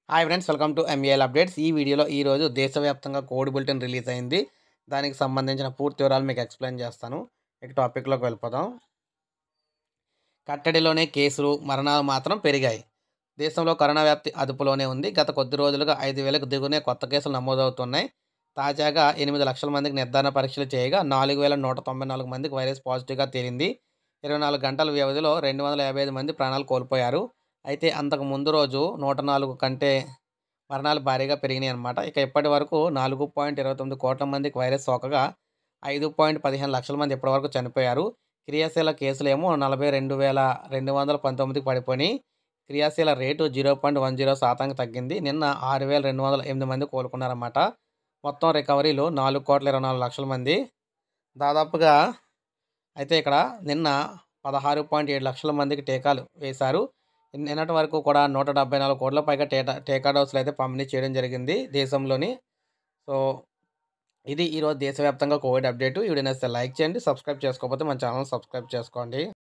hi friends welcome to MAL updates ఈ వీడియోలో ఈరోజు దేశవ్యాప్తంగా కోడ్ బులెటిన్ రిలీజ్ అయింది దానికి సంబంధించిన పూర్తి వివరాలు మీకు ఎక్స్ప్లెయిన్ చేస్తాను ఇక టాపిక్లోకి వెళ్ళిపోదాం కట్టడిలోనే కేసులు మరణాలు మాత్రం పెరిగాయి దేశంలో కరోనా వ్యాప్తి అదుపులోనే ఉంది గత కొద్ది రోజులుగా ఐదు వేలకు దిగునే కొత్త కేసులు నమోదవుతున్నాయి తాజాగా ఎనిమిది లక్షల మందికి నిర్ధారణ పరీక్షలు చేయగా నాలుగు వేల నూట తొంభై నాలుగు మందికి వైరస్ పాజిటివ్గా తేలింది ఇరవై నాలుగు గంటల వ్యవధిలో రెండు వందల యాభై ఐదు మంది ప్రాణాలు కోల్పోయారు అయితే అంతకు ముందు రోజు నూట నాలుగు కంటే మరణాలు భారీగా పెరిగినాయి అనమాట ఇక ఇప్పటి వరకు నాలుగు పాయింట్ ఇరవై తొమ్మిది కోట్ల మందికి వైరస్ సోకగా ఐదు పాయింట్ పదిహేను లక్షల మంది ఇప్పటివరకు చనిపోయారు క్రియాశీల కేసులేమో నలభై రెండు వేల రెండు వందల పంతొమ్మిదికి పడిపోయి క్రియాశీల rate zero point one zero శాతానికి తగ్గింది నిన్న ఆరు వేల రెండు వందల ఎనిమిది మంది కోలుకున్నారన్నమాట మొత్తం రికవరీలు నాలుగు కోట్ల ఇరవై నాలుగు లక్షల మంది దాదాపుగా అయితే ఇక్కడ నిన్న పదహారు పాయింట్ ఏడు లక్షల మందికి టీకాలు వేశారు నిన్నటి వరకు కూడా నూట డెబ్బై నాలుగు కోట్ల పైగా టీకా టీకా డోసులు అయితే పంపిణీ చేయడం జరిగింది దేశంలోని సో ఇది ఈరోజు దేశవ్యాప్తంగా కోవిడ్ అప్డేట్ ఈ వీడియో నచ్చితే లైక్ చేయండి సబ్స్క్రైబ్ చేసుకోకపోతే మన ఛానల్ సబ్స్క్రైబ్ చేసుకోండి